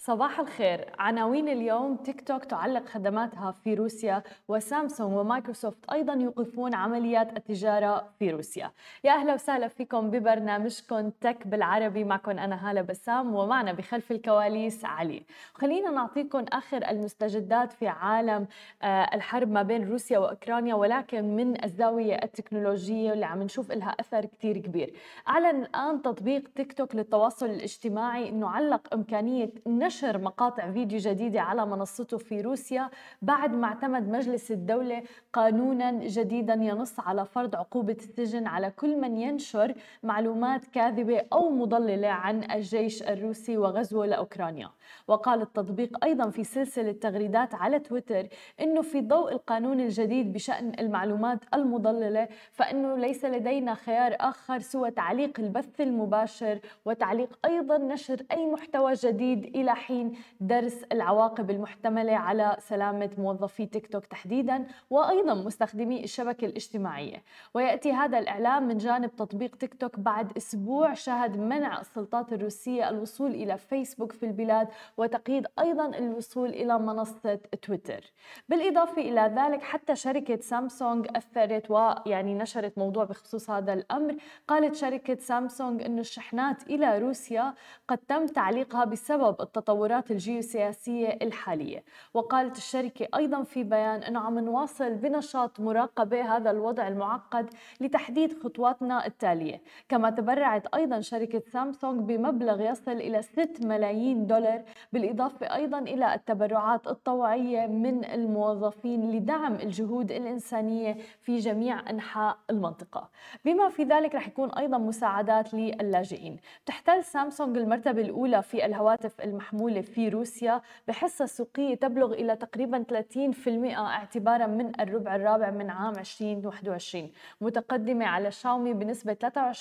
صباح الخير عناوين اليوم تيك توك تعلق خدماتها في روسيا وسامسونج ومايكروسوفت أيضا يوقفون عمليات التجارة في روسيا يا أهلا وسهلا فيكم ببرنامجكم تك بالعربي معكم أنا هالة بسام ومعنا بخلف الكواليس علي خلينا نعطيكم آخر المستجدات في عالم آه، الحرب ما بين روسيا وأوكرانيا ولكن من الزاوية التكنولوجية اللي عم نشوف لها أثر كتير كبير أعلن الآن تطبيق تيك توك للتواصل الاجتماعي أنه علق إمكانية نشر نشر مقاطع فيديو جديدة على منصته في روسيا بعد ما اعتمد مجلس الدولة قانونا جديدا ينص على فرض عقوبة السجن على كل من ينشر معلومات كاذبة أو مضللة عن الجيش الروسي وغزوه لأوكرانيا وقال التطبيق أيضا في سلسلة تغريدات على تويتر أنه في ضوء القانون الجديد بشأن المعلومات المضللة فإنه ليس لدينا خيار آخر سوى تعليق البث المباشر وتعليق أيضا نشر أي محتوى جديد إلى حين درس العواقب المحتملة على سلامة موظفي تيك توك تحديدا وأيضا مستخدمي الشبكة الاجتماعية ويأتي هذا الإعلام من جانب تطبيق تيك توك بعد أسبوع شهد منع السلطات الروسية الوصول إلى فيسبوك في البلاد وتقييد أيضا الوصول إلى منصة تويتر بالإضافة إلى ذلك حتى شركة سامسونج أثرت ويعني نشرت موضوع بخصوص هذا الأمر قالت شركة سامسونج أن الشحنات إلى روسيا قد تم تعليقها بسبب التطور التطورات الجيوسياسية الحالية وقالت الشركة أيضا في بيان أنه عم نواصل بنشاط مراقبة هذا الوضع المعقد لتحديد خطواتنا التالية كما تبرعت أيضا شركة سامسونج بمبلغ يصل إلى 6 ملايين دولار بالإضافة أيضا إلى التبرعات الطوعية من الموظفين لدعم الجهود الإنسانية في جميع أنحاء المنطقة بما في ذلك رح يكون أيضا مساعدات للاجئين تحتل سامسونج المرتبة الأولى في الهواتف المحمولة المحمولة في روسيا بحصة سوقية تبلغ إلى تقريبا 30% اعتبارا من الربع الرابع من عام 2021 متقدمة على شاومي بنسبة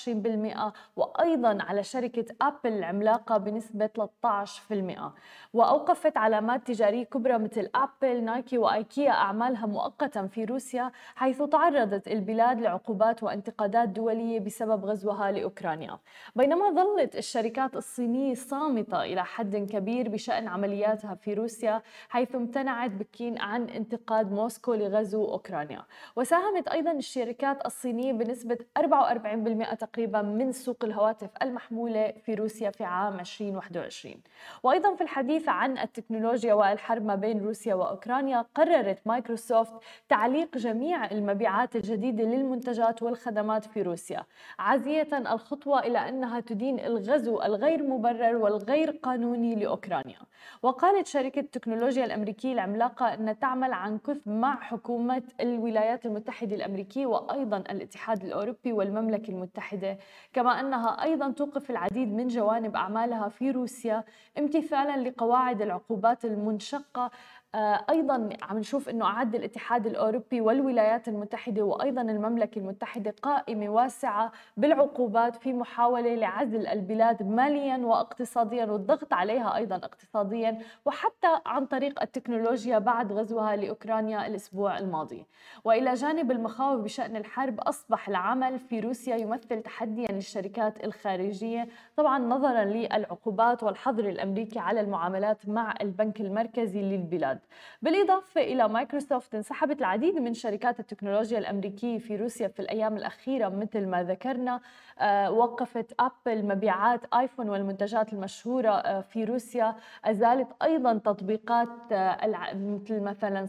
23% وأيضا على شركة أبل العملاقة بنسبة 13% وأوقفت علامات تجارية كبرى مثل أبل نايكي وآيكيا أعمالها مؤقتا في روسيا حيث تعرضت البلاد لعقوبات وانتقادات دولية بسبب غزوها لأوكرانيا بينما ظلت الشركات الصينية صامتة إلى حد كبير كبير بشأن عملياتها في روسيا حيث امتنعت بكين عن انتقاد موسكو لغزو أوكرانيا وساهمت أيضا الشركات الصينية بنسبة 44% تقريبا من سوق الهواتف المحمولة في روسيا في عام 2021 وأيضا في الحديث عن التكنولوجيا والحرب ما بين روسيا وأوكرانيا قررت مايكروسوفت تعليق جميع المبيعات الجديدة للمنتجات والخدمات في روسيا عازية الخطوة إلى أنها تدين الغزو الغير مبرر والغير قانوني لأوكرانيا أوكرانيا وقالت شركة التكنولوجيا الأمريكية العملاقة أن تعمل عن كثب مع حكومة الولايات المتحدة الأمريكية وأيضا الاتحاد الأوروبي والمملكة المتحدة كما أنها أيضا توقف العديد من جوانب أعمالها في روسيا امتثالا لقواعد العقوبات المنشقة آه، ايضا عم نشوف انه اعد الاتحاد الاوروبي والولايات المتحده وايضا المملكه المتحده قائمه واسعه بالعقوبات في محاوله لعزل البلاد ماليا واقتصاديا والضغط عليها ايضا اقتصاديا وحتى عن طريق التكنولوجيا بعد غزوها لاوكرانيا الاسبوع الماضي. والى جانب المخاوف بشان الحرب اصبح العمل في روسيا يمثل تحديا للشركات الخارجيه طبعا نظرا للعقوبات والحظر الامريكي على المعاملات مع البنك المركزي للبلاد. بالإضافة إلى مايكروسوفت انسحبت العديد من شركات التكنولوجيا الأمريكية في روسيا في الأيام الأخيرة مثل ما ذكرنا آه، وقفت أبل مبيعات آيفون والمنتجات المشهورة آه، في روسيا أزالت أيضا تطبيقات آه، مثل مثلا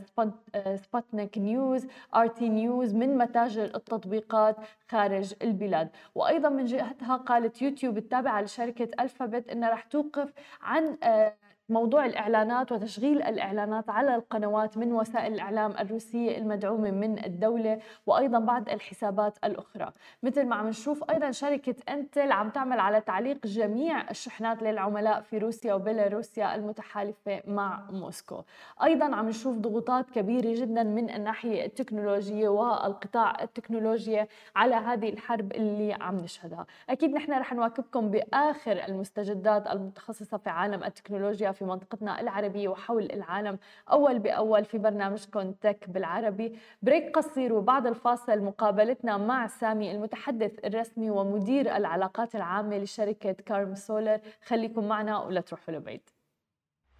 سبوتنيك نيوز ار تي نيوز من متاجر التطبيقات خارج البلاد وأيضا من جهتها قالت يوتيوب التابعة لشركة ألفابت أنها رح توقف عن موضوع الإعلانات وتشغيل الإعلانات على القنوات من وسائل الإعلام الروسية المدعومة من الدولة وأيضا بعض الحسابات الأخرى مثل ما عم نشوف أيضا شركة أنتل عم تعمل على تعليق جميع الشحنات للعملاء في روسيا وبيلاروسيا المتحالفة مع موسكو أيضا عم نشوف ضغوطات كبيرة جدا من الناحية التكنولوجية والقطاع التكنولوجيا على هذه الحرب اللي عم نشهدها أكيد نحن رح نواكبكم بآخر المستجدات المتخصصة في عالم التكنولوجيا في منطقتنا العربية وحول العالم أول بأول في برنامجكم تك بالعربي بريك قصير وبعد الفاصل مقابلتنا مع سامي المتحدث الرسمي ومدير العلاقات العامة لشركة كارم سولر خليكم معنا ولا تروحوا لبعيد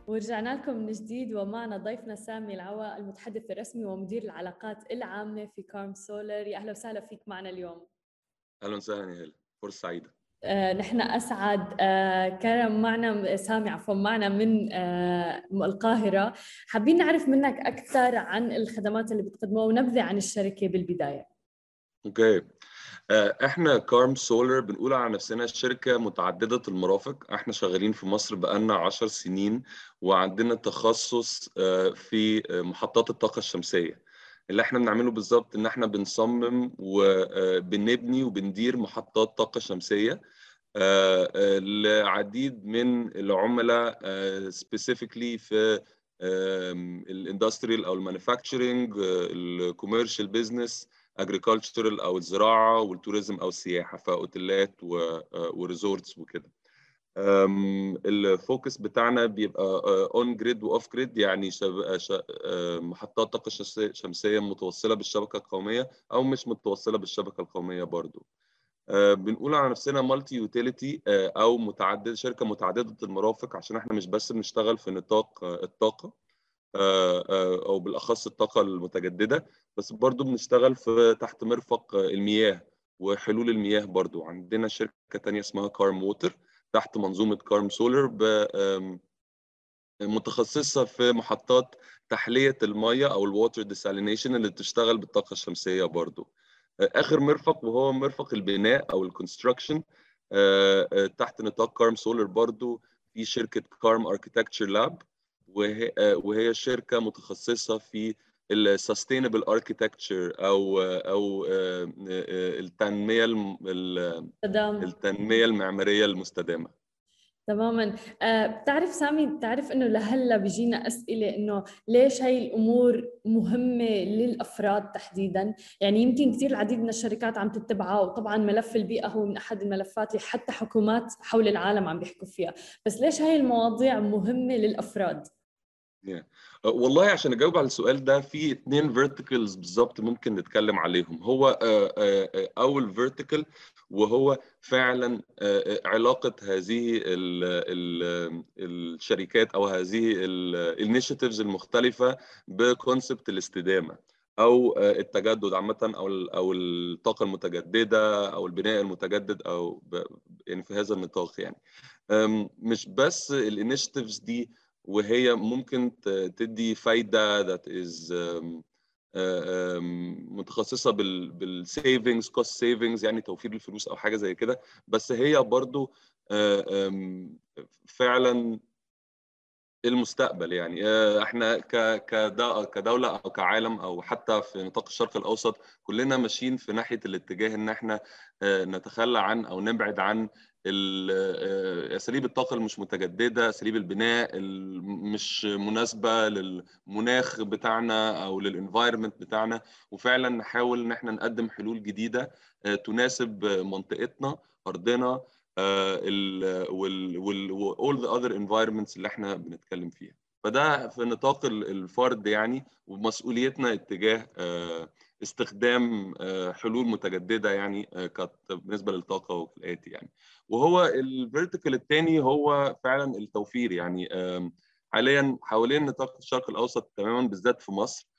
ورجعنا لكم من جديد ومعنا ضيفنا سامي العوا المتحدث الرسمي ومدير العلاقات العامة في كارم سولر يا أهلا وسهلا فيك معنا اليوم أهلا وسهلا يا هلا فرصة سعيدة آه نحن أسعد آه كرم معنا سامي عفوا معنا من آه القاهرة حابين نعرف منك أكثر عن الخدمات اللي بتقدموها ونبذة عن الشركة بالبداية اوكي آه، احنا كارم سولر بنقول على نفسنا شركه متعدده المرافق احنا شغالين في مصر بقالنا 10 سنين وعندنا تخصص آه، في محطات الطاقه الشمسيه اللي احنا بنعمله بالظبط ان احنا بنصمم وبنبني وبندير محطات طاقه شمسيه لعديد من العملاء سبيسيفيكلي في الاندستريال او المانيفاكتشرنج الكوميرشال بزنس اجريكلتشرال او الزراعه والتوريزم او السياحه فاوتيلات وريزورتس وكده الفوكس بتاعنا بيبقى اون جريد واوف جريد يعني محطات طاقه شمسيه متوصله بالشبكه القوميه او مش متوصله بالشبكه القوميه برضو بنقول على نفسنا مالتي يوتيليتي او متعدد شركه متعدده المرافق عشان احنا مش بس بنشتغل في نطاق الطاقه او بالاخص الطاقه المتجدده بس برضو بنشتغل في تحت مرفق المياه وحلول المياه برضو عندنا شركه ثانيه اسمها كارم ووتر تحت منظومه كارم سولر متخصصه في محطات تحليه الميه او الووتر ديسالينيشن اللي بتشتغل بالطاقه الشمسيه برضو اخر مرفق وهو مرفق البناء او الكونستراكشن تحت نطاق كارم سولر برضو في شركه كارم اركتكتشر لاب وهي وهي شركه متخصصه في السستينبل اركيتكتشر او او التنميه التنميه المعماريه المستدامه تماما آه، بتعرف سامي بتعرف انه لهلا بيجينا اسئله انه ليش هاي الامور مهمه للافراد تحديدا يعني يمكن كثير العديد من الشركات عم تتبعها وطبعا ملف البيئه هو من احد الملفات اللي حتى حكومات حول العالم عم بيحكوا فيها بس ليش هاي المواضيع مهمه للافراد Yeah. Uh, والله عشان اجاوب على السؤال ده في اثنين فيرتيكلز بالظبط ممكن نتكلم عليهم هو uh, uh, اول فيرتيكل وهو فعلا علاقه هذه ال ال الشركات او هذه الانيشيتيفز المختلفه بكونسبت الاستدامه او التجدد عامه او او الطاقه المتجدده او البناء المتجدد او يعني في هذا النطاق يعني مش بس الانيشيتيفز دي وهي ممكن تدي فايده ذات از متخصصه بالسيفنجز كوست سيفنجز يعني توفير الفلوس او حاجه زي كده بس هي برضو فعلا المستقبل يعني احنا كدوله او كعالم او حتى في نطاق الشرق الاوسط كلنا ماشيين في ناحيه الاتجاه ان احنا نتخلى عن او نبعد عن اساليب الطاقه المش متجدده اساليب البناء مش مناسبه للمناخ بتاعنا او للانفايرمنت بتاعنا وفعلا نحاول ان احنا نقدم حلول جديده تناسب منطقتنا ارضنا وال وال all the other environments اللي احنا بنتكلم فيها فده في نطاق الفرد يعني ومسؤوليتنا اتجاه استخدام حلول متجدده يعني بالنسبه للطاقه والاتي يعني وهو الفيرتيكال الثاني هو فعلا التوفير يعني حاليا حوالين نطاق الشرق الاوسط تماما بالذات في مصر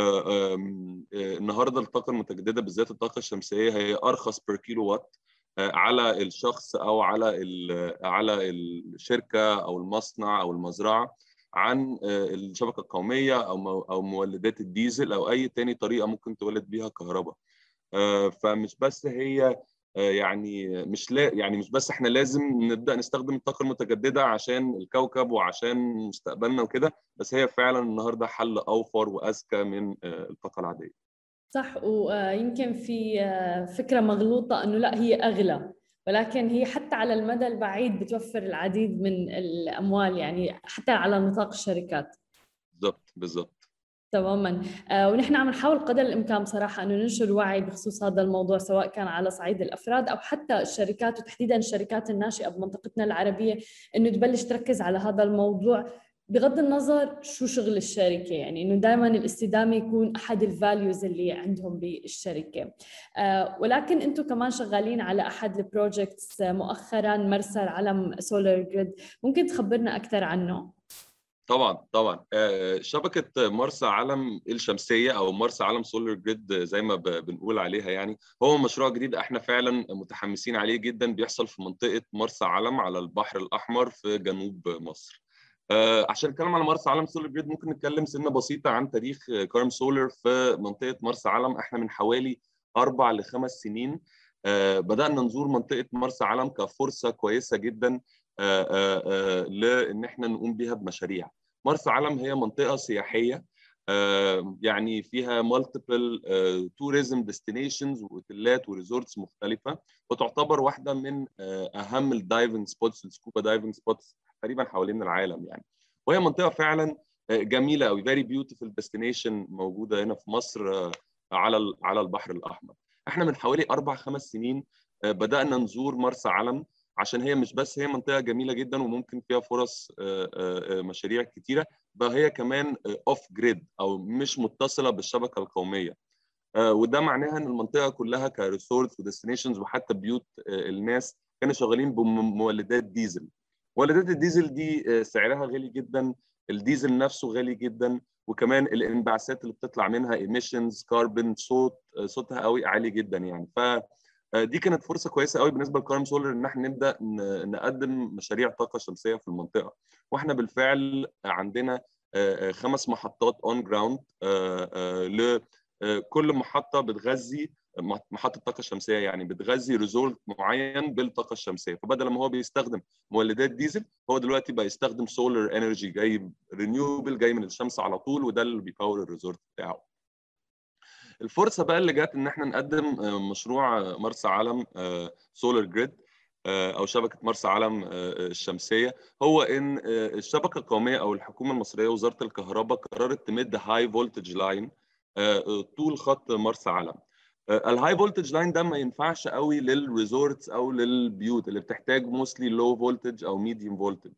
النهارده الطاقه المتجدده بالذات الطاقه الشمسيه هي ارخص بير كيلو وات على الشخص او على على الشركه او المصنع او المزرعه عن الشبكه القوميه او او مولدات الديزل او اي تاني طريقه ممكن تولد بيها كهرباء فمش بس هي يعني مش لا يعني مش بس احنا لازم نبدا نستخدم الطاقه المتجدده عشان الكوكب وعشان مستقبلنا وكده بس هي فعلا النهارده حل اوفر واذكى من الطاقه العاديه صح ويمكن في فكره مغلوطه انه لا هي اغلى ولكن هي حتى على المدى البعيد بتوفر العديد من الاموال يعني حتى على نطاق الشركات بالضبط بالضبط تماما آه ونحن عم نحاول قدر الامكان بصراحه انه ننشر وعي بخصوص هذا الموضوع سواء كان على صعيد الافراد او حتى الشركات وتحديدا الشركات الناشئه بمنطقتنا العربيه انه تبلش تركز على هذا الموضوع بغض النظر شو شغل الشركة يعني إنه دائما الاستدامة يكون أحد الفاليوز اللي عندهم بالشركة آه ولكن أنتم كمان شغالين على أحد البروجكتس مؤخرا مرسى العلم سولار جريد ممكن تخبرنا أكثر عنه؟ طبعا طبعا شبكه مرسى علم الشمسيه او مرسى علم سولار جريد زي ما بنقول عليها يعني هو مشروع جديد احنا فعلا متحمسين عليه جدا بيحصل في منطقه مرسى علم على البحر الاحمر في جنوب مصر عشان نتكلم على مرسى علم سولار جريد ممكن نتكلم سنه بسيطه عن تاريخ كارم سولار في منطقه مرسى علم احنا من حوالي اربع لخمس سنين بدانا نزور منطقه مرسى علم كفرصه كويسه جدا لان احنا نقوم بيها بمشاريع مرسى علم هي منطقه سياحيه يعني فيها مالتيبل توريزم ديستنيشنز واوتيلات وريزورتس مختلفه وتعتبر واحده من اهم الدايفنج سبوتس السكوبا دايفنج سبوتس تقريبا حوالين العالم يعني وهي منطقه فعلا جميله قوي فيري بيوتيفول ديستنيشن موجوده هنا في مصر على على البحر الاحمر احنا من حوالي اربع خمس سنين بدانا نزور مرسى علم عشان هي مش بس هي منطقه جميله جدا وممكن فيها فرص مشاريع كتيره بقى هي كمان اوف جريد او مش متصله بالشبكه القوميه وده معناها ان المنطقه كلها كريسورتس وديستنيشنز وحتى بيوت الناس كانوا شغالين بمولدات ديزل مولدات الديزل دي سعرها غالي جدا الديزل نفسه غالي جدا وكمان الانبعاثات اللي بتطلع منها ايميشنز كاربون صوت صوتها قوي عالي جدا يعني ف دي كانت فرصه كويسه قوي بالنسبه لكارم سولر ان احنا نبدا نقدم مشاريع طاقه شمسيه في المنطقه واحنا بالفعل عندنا خمس محطات اون جراوند لكل محطه بتغذي محطه طاقه شمسيه يعني بتغذي ريزورت معين بالطاقه الشمسيه فبدل ما هو بيستخدم مولدات ديزل هو دلوقتي بقى يستخدم سولار انرجي جاي رينيوبل جاي من الشمس على طول وده اللي بيباور الريزورت بتاعه الفرصه بقى اللي جت ان احنا نقدم مشروع مرسى علم سولار جريد او شبكه مرسى علم الشمسيه هو ان الشبكه القوميه او الحكومه المصريه وزاره الكهرباء قررت تمد هاي فولتج لاين طول خط مرسى علم الهاي فولتج لاين ده ما ينفعش قوي للريزورتس او للبيوت اللي بتحتاج موستلي لو فولتج او ميديوم فولتج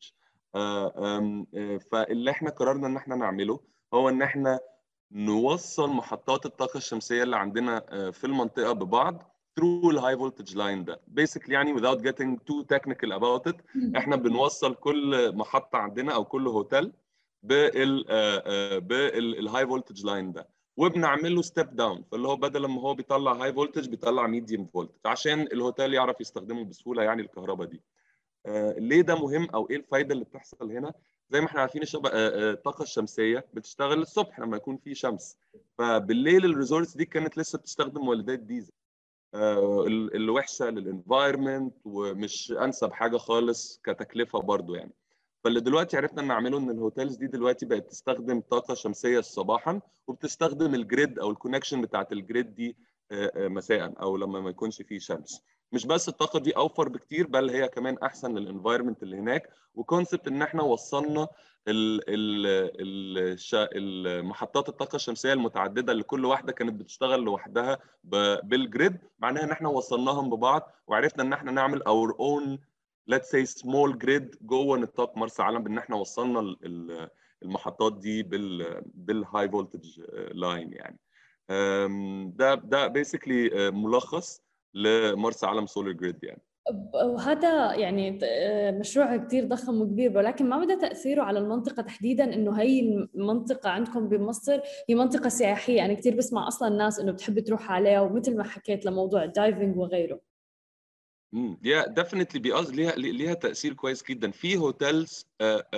فاللي احنا قررنا ان احنا نعمله هو ان احنا نوصل محطات الطاقه الشمسيه اللي عندنا في المنطقه ببعض through الهاي فولتج لاين ده basically يعني without getting too technical about it احنا بنوصل كل محطه عندنا او كل هوتيل بال بالهاي فولتج لاين ده وبنعمل له ستيب داون فاللي هو بدل ما هو بيطلع هاي فولتج بيطلع ميديوم فولتج عشان الهوتيل يعرف يستخدمه بسهوله يعني الكهرباء دي آه ليه ده مهم او ايه الفايده اللي بتحصل هنا زي ما احنا عارفين الشب... آه الطاقه الشمسيه بتشتغل الصبح لما يكون في شمس فبالليل الريزورتس دي كانت لسه بتستخدم مولدات ديزل آه الوحشه للانفايرمنت ومش انسب حاجه خالص كتكلفه برضو يعني فاللي دلوقتي عرفنا نعمله ان الهوتيلز دي دلوقتي بقت تستخدم طاقه شمسيه صباحا وبتستخدم الجريد او الكونكشن بتاعت الجريد دي مساء او لما ما يكونش فيه شمس مش بس الطاقه دي اوفر بكتير بل هي كمان احسن للانفايرمنت اللي هناك وكونسبت ان احنا وصلنا ال ال ال محطات الطاقه الشمسيه المتعدده اللي كل واحده كانت بتشتغل لوحدها بالجريد معناها ان احنا وصلناهم ببعض وعرفنا ان احنا نعمل اور اون let's say small grid جوه نطاق مرسى علم بان احنا وصلنا المحطات دي بال بالهاي فولتج لاين يعني ده ده بيسكلي ملخص لمرسى علم سولار جريد يعني وهذا يعني مشروع كثير ضخم وكبير ولكن ما مدى تاثيره على المنطقه تحديدا انه هي المنطقه عندكم بمصر هي منطقه سياحيه انا كثير بسمع اصلا الناس انه بتحب تروح عليها ومثل ما حكيت لموضوع الدايفنج وغيره امم يا ديفينتلي بيقص ليها ليها تاثير كويس جدا في هوتيلز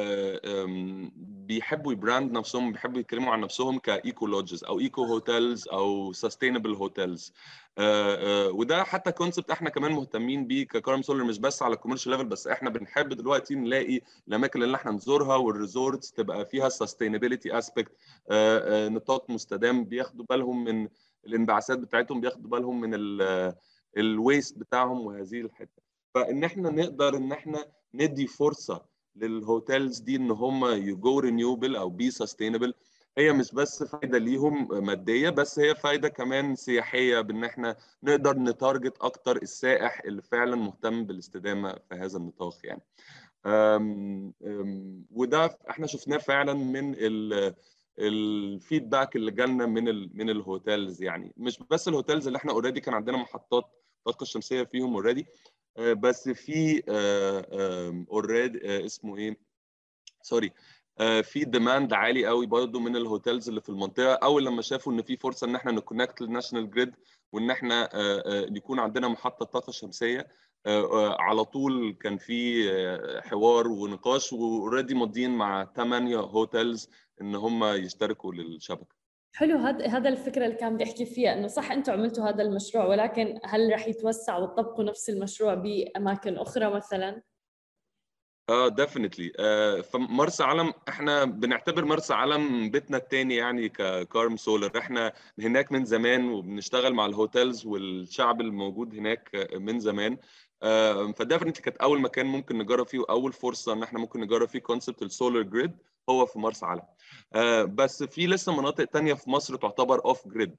بيحبوا يبراند نفسهم بيحبوا يتكلموا عن نفسهم كايكو لودجز او ايكو هوتيلز او سستينبل هوتيلز وده حتى كونسبت احنا كمان مهتمين بيه ككارم سولر مش بس على الكوميرشال ليفل بس احنا بنحب دلوقتي نلاقي الاماكن اللي احنا نزورها والريزورتس تبقى فيها سستينابيلتي اسبكت نطاق مستدام بياخدوا بالهم من الانبعاثات بتاعتهم بياخدوا بالهم من الويست بتاعهم وهذه الحته فان احنا نقدر ان احنا ندي فرصه للهوتيلز دي ان هم يجو رينيوبل او بي سستينبل هي مش بس فايده ليهم ماديه بس هي فايده كمان سياحيه بان احنا نقدر نتارجت اكتر السائح اللي فعلا مهتم بالاستدامه في هذا النطاق يعني أم أم وده احنا شفناه فعلا من الفيدباك اللي جالنا من ال من الهوتيلز يعني مش بس الهوتيلز اللي احنا اوريدي كان عندنا محطات الطاقه الشمسيه فيهم اوريدي بس في اوريدي اسمه ايه سوري في ديماند عالي قوي برضه من الهوتيلز اللي في المنطقه اول لما شافوا ان في فرصه ان احنا نكونكت للناشونال جريد وان احنا يكون عندنا محطه طاقه شمسيه على طول كان في حوار ونقاش واوريدي ماضيين مع ثمانيه هوتيلز ان هم يشتركوا للشبكه حلو هذا هذا الفكره اللي كان بدي احكي فيها انه صح انتم عملتوا هذا المشروع ولكن هل رح يتوسع وتطبقوا نفس المشروع باماكن اخرى مثلا؟ اه ديفنتلي آه فمرسى علم احنا بنعتبر مرسى علم بيتنا الثاني يعني ككارم سولر احنا هناك من زمان وبنشتغل مع الهوتيلز والشعب الموجود هناك من زمان آه فديفنتلي كانت اول مكان ممكن نجرب فيه واول فرصه ان احنا ممكن نجرب فيه كونسبت السولار جريد هو في مرسى علم آه بس في لسه مناطق تانية في مصر تعتبر اوف جريد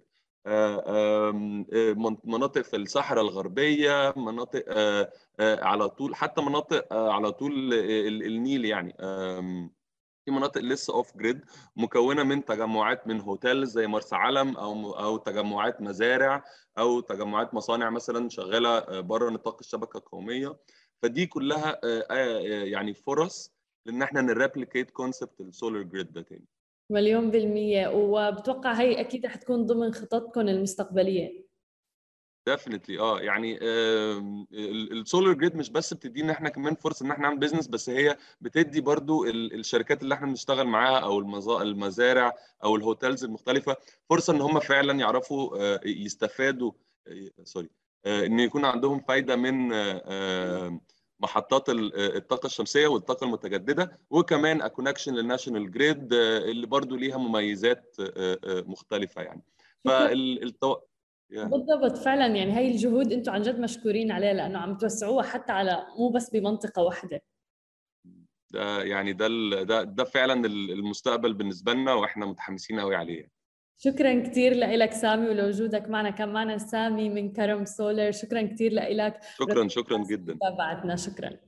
مناطق في الصحراء الغربيه مناطق على طول حتى مناطق على طول النيل يعني في مناطق لسه اوف جريد مكونه من تجمعات من هوتيل زي مرسى علم او او تجمعات مزارع او تجمعات مصانع مثلا شغاله بره نطاق الشبكه القوميه فدي كلها يعني فرص لان احنا نريبليكيت كونسبت السولار جريد ده تاني مليون بالمية وبتوقع هي أكيد رح تكون ضمن خططكم المستقبلية ديفنتلي اه يعني السولار جريد مش بس بتدينا احنا كمان فرصه ان احنا نعمل بيزنس بس هي بتدي برضو الشركات اللي احنا بنشتغل معاها او المزارع او الهوتيلز المختلفه فرصه ان هم فعلا يعرفوا يستفادوا سوري ان يكون عندهم فايده من محطات الطاقه الشمسيه والطاقه المتجدده وكمان اكونكشن للناشونال جريد اللي برضو ليها مميزات مختلفه يعني فالتو... يعني. بالضبط فعلا يعني هاي الجهود انتم عن جد مشكورين عليها لانه عم توسعوها حتى على مو بس بمنطقه واحده ده يعني ده ده ده فعلا المستقبل بالنسبه لنا واحنا متحمسين قوي عليه شكرا كثير لك سامي ولوجودك معنا كان معنا سامي من كرم سولر شكرا كثير لك شكرا شكرا جدا تابعتنا شكرا